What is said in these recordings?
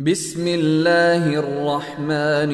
بسم الله الرحمن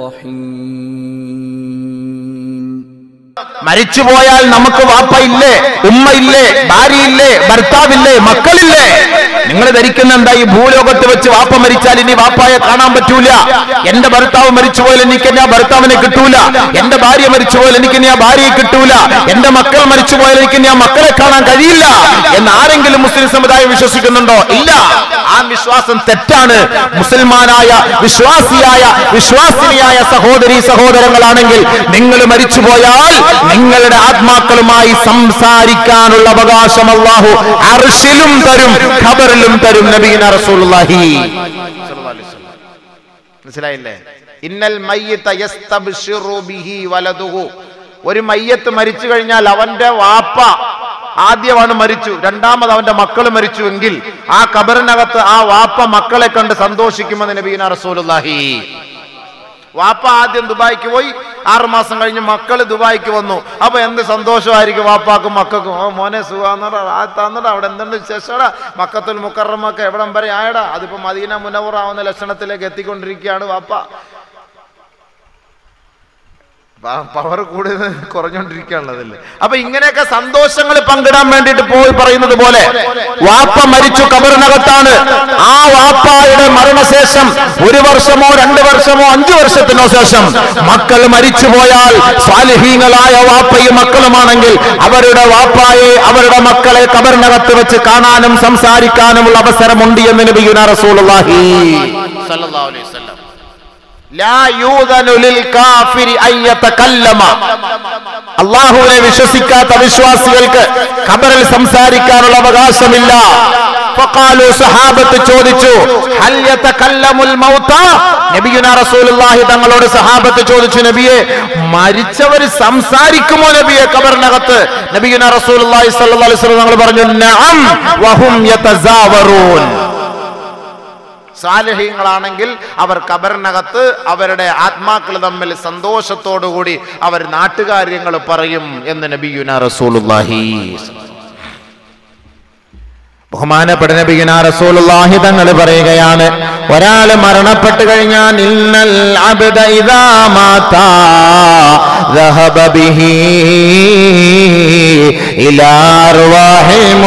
الرحيم മരിച്ചുപോയാൽ നമുക്ക് വാപ്പയില്ലേ ഉമ്മയില്ലേ ഭാര്യയില്ലേ ഭർത്താവില്ലേ മക്കളില്ലേ നിങ്ങൾ ധരിക്കുന്ന എന്താ ഈ ഭൂലോകത്ത് വെച്ച് വാപ്പ മരിച്ചാൽ ഇനി വാപ്പായെ കാണാൻ പറ്റൂല എന്റെ ഭർത്താവ് മരിച്ചുപോയാൽ എനിക്ക് ഇനി ആ ഭർത്താവിനെ കിട്ടൂല എന്റെ ഭാര്യ മരിച്ചുപോയാൽ എനിക്ക് ഇനി ആ ഭാര്യയെ കിട്ടൂല എന്റെ മക്കൾ മരിച്ചുപോയാൽ എനിക്ക് ഇനി ആ മക്കളെ കാണാൻ കഴിയില്ല എന്ന് ആരെങ്കിലും മുസ്ലിം സമുദായം വിശ്വസിക്കുന്നുണ്ടോ ഇല്ല ആ വിശ്വാസം തെറ്റാണ് മുസൽമാനായ വിശ്വാസിയായ വിശ്വാസിനിയായ സഹോദരി സഹോദരങ്ങളാണെങ്കിൽ നിങ്ങൾ മരിച്ചുപോയാൽ നിങ്ങളുടെ ആത്മാക്കളുമായി സംസാരിക്കാനുള്ള അവകാശം അള്ളാഹു അർഷിലും തരും ഖബറിലും തരും നബീന റസൂലുള്ളാഹി മനസ്സിലായില്ലേ ഇന്നൽ മയ്യിത്ത യസ്തബ്ശിറു ബിഹി വലതുഹു ഒരു മയ്യത്ത് മരിച്ചു കഴിഞ്ഞാൽ അവന്റെ വാപ്പ ആദ്യമാണ് മരിച്ചു രണ്ടാമത് അവന്റെ മക്കൾ മരിച്ചു എങ്കിൽ ആ കബറിനകത്ത് ആ വാപ്പ മക്കളെ കണ്ട് സന്തോഷിക്കുമെന്ന് നബീന റസൂലുള്ളാഹി വാപ്പ ആദ്യം ദുബായിക്ക് പോയി ആറു മാസം കഴിഞ്ഞ് മക്കള് ദുബായിക്ക് വന്നു അപ്പൊ എന്ത് സന്തോഷമായിരിക്കും വാപ്പാക്കും മക്കൾക്കും ഓ മോനെ സുഖാന്നടാ ആ തന്നടാ അവിടെ എന്തുണ്ട് വിശേഷടാ മക്കത്തുൽ മുക്കറമൊക്കെ എവിടം വരെ ആയടാ അതിപ്പോ മദീന മുനവറാവുന്ന ലക്ഷണത്തിലേക്ക് എത്തിക്കൊണ്ടിരിക്കുകയാണ് വാപ്പ പവർ കൂടുതൽ കുറഞ്ഞോണ്ടിരിക്കുകയാണതല്ലേ അപ്പൊ ഇങ്ങനെയൊക്കെ സന്തോഷങ്ങൾ പങ്കിടാൻ വേണ്ടിയിട്ട് പോയി പറയുന്നത് പോലെ വാപ്പ മരിച്ചു കബറിനകത്താണ് ആ വാപ്പായുടെ മരണശേഷം ഒരു വർഷമോ രണ്ട് വർഷമോ അഞ്ചു വർഷത്തിനോ ശേഷം മക്കൾ മരിച്ചുപോയാൽ സ്വാലിഹീങ്ങളായ വാപ്പയും മക്കളുമാണെങ്കിൽ അവരുടെ വാപ്പായെ അവരുടെ മക്കളെ കബറിനകത്ത് വെച്ച് കാണാനും സംസാരിക്കാനുമുള്ള അവസരമുണ്ട് എന്ന് നബിയുന റസൂലുള്ളാഹി സല്ലല്ലാഹു അലൈഹി വസല്ലം ലാ യൂദനു ലിൽ കാഫിരി അൻ യതകല്ലമ അള്ളാഹുവിനെ വിശ്വസിക്കാത്ത വിശ്വാസികൾക്ക് ഖബറിൽ സംസാരിക്കാനുള്ള അവകാശമില്ല ഫഖാലു സഹാബത്ത് ചോദിച്ചു ഹൽ യതകല്ലമുൽ മൗത നബിയുന റസൂലുള്ളാഹി തങ്ങളോട് സഹാബത്ത് ചോദിച്ചു നബിയെ മരിച്ചവർ സംസാരിക്കുമോ നബിയെ ഖബറിനകത്ത് നബിയുന റസൂലുള്ളാഹി സ്വല്ലല്ലാഹു അലൈഹി വസല്ലം തങ്ങൾ പറഞ്ഞു നഅം വഹും യതസാവറൂൻ സാലഹ്യങ്ങളാണെങ്കിൽ അവർ കബറിനകത്ത് അവരുടെ ആത്മാക്കൾ തമ്മിൽ സന്തോഷത്തോടുകൂടി അവർ നാട്ടുകാര്യങ്ങൾ പറയും എന്ന് നബിയുന റസൂലുള്ളാഹി ബഹുമാനപ്പെട്ട നബിയുന റസൂലുള്ളാഹി തങ്ങൾ പറയുകയാണ് ഒരാൾ മരണപ്പെട്ടു കഴിഞ്ഞാൽ ഇന്നൽ അബ്ദ ഇദാ മാതാ ذهب به إلى أرواح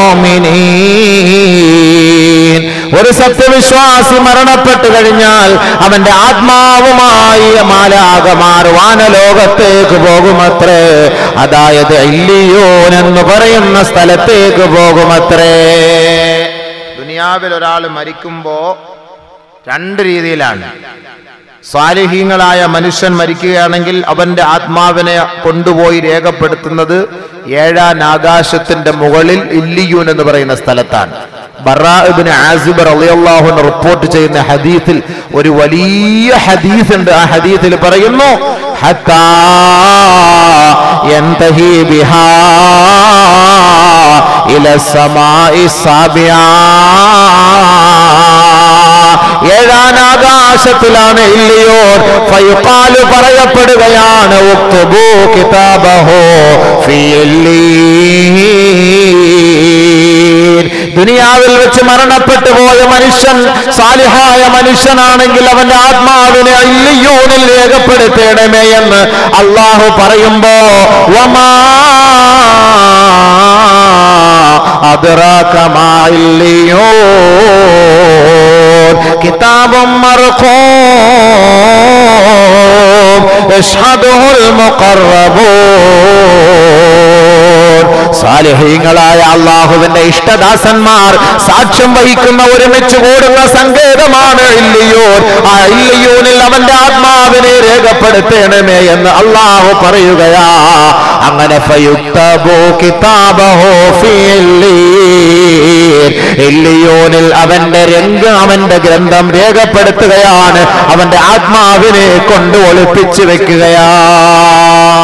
المؤمنين ഒരു സത്യവിശ്വാസി മരണപ്പെട്ടു കഴിഞ്ഞാൽ അവന്റെ ആത്മാവുമായി മാലാകമാർ വാനലോകത്തേക്ക് പോകുമത്രേ അതായത് ഇല്ലിയോൻ എന്ന് പറയുന്ന സ്ഥലത്തേക്ക് പോകുമത്രേ ദുനിയാവിൽ ഒരാൾ മരിക്കുമ്പോ രണ്ട് രീതിയിലാണ് സ്വാലിഹീങ്ങളായ മനുഷ്യൻ മരിക്കുകയാണെങ്കിൽ അവന്റെ ആത്മാവിനെ കൊണ്ടുപോയി രേഖപ്പെടുത്തുന്നത് ഏഴാം ആകാശത്തിന്റെ മുകളിൽ ഇല്ലിയൂൻ എന്ന് പറയുന്ന സ്ഥലത്താണ് ബറാബിന് ആസിബ് റളിയല്ലാഹു അൻഹു റിപ്പോർട്ട് ചെയ്യുന്ന ഹദീസിൽ ഒരു വലിയ ഹദീസ് ഉണ്ട് ആ ഹദീസിൽ പറയുന്നു ഹത്താ യന്തഹി ബിഹാ ഇല സമായി സാബിയാ ഏഴാം ആകാശത്തിലാണ് ഇല്ലയോർ ഫയുഖാലു പറയപ്പെടുകയാണ് ഉക്തുബു കിതാബഹു ഫീ ഇല്ലീൻ. ദുനിയാവിൽ വെച്ച് മരണപ്പെട്ടു പോയ മനുഷ്യൻ സാലിഹായ മനുഷ്യനാണെങ്കിൽ അവന്റെ ആത്മാവിനെ ഇല്ലിയൂനിൽ രേഖപ്പെടുത്തേണമേ എന്ന് അള്ളാഹു പറയുമ്പോ വമാ أدراك ما عليون كتاب مرقوم يشهده المقربون സാലിഹീങ്ങളായ അള്ളാഹുവിന്റെ ഇഷ്ടദാസന്മാർ സാക്ഷ്യം വഹിക്കുന്ന ഒരുമിച്ച് കൂടുന്ന സങ്കേതമാണ് ഇല്ലിയൂൻ ആ ഇല്ലിയൂനിൽ അവന്റെ ആത്മാവിനെ രേഖപ്പെടുത്തണമേ എന്ന് അള്ളാഹു പറയുകയാ അങ്ങനെ ഫയുക്തബു കിതാബഹു ഫീ ഇല്ലീൻ. ഇല്ലിയൂനിൽ അവന്റെ രംഗ അവന്റെ ഗ്രന്ഥം രേഖപ്പെടുത്തുകയാണ് അവന്റെ ആത്മാവിനെ കൊണ്ട് ഒളിപ്പിച്ചു വെക്കുകയാ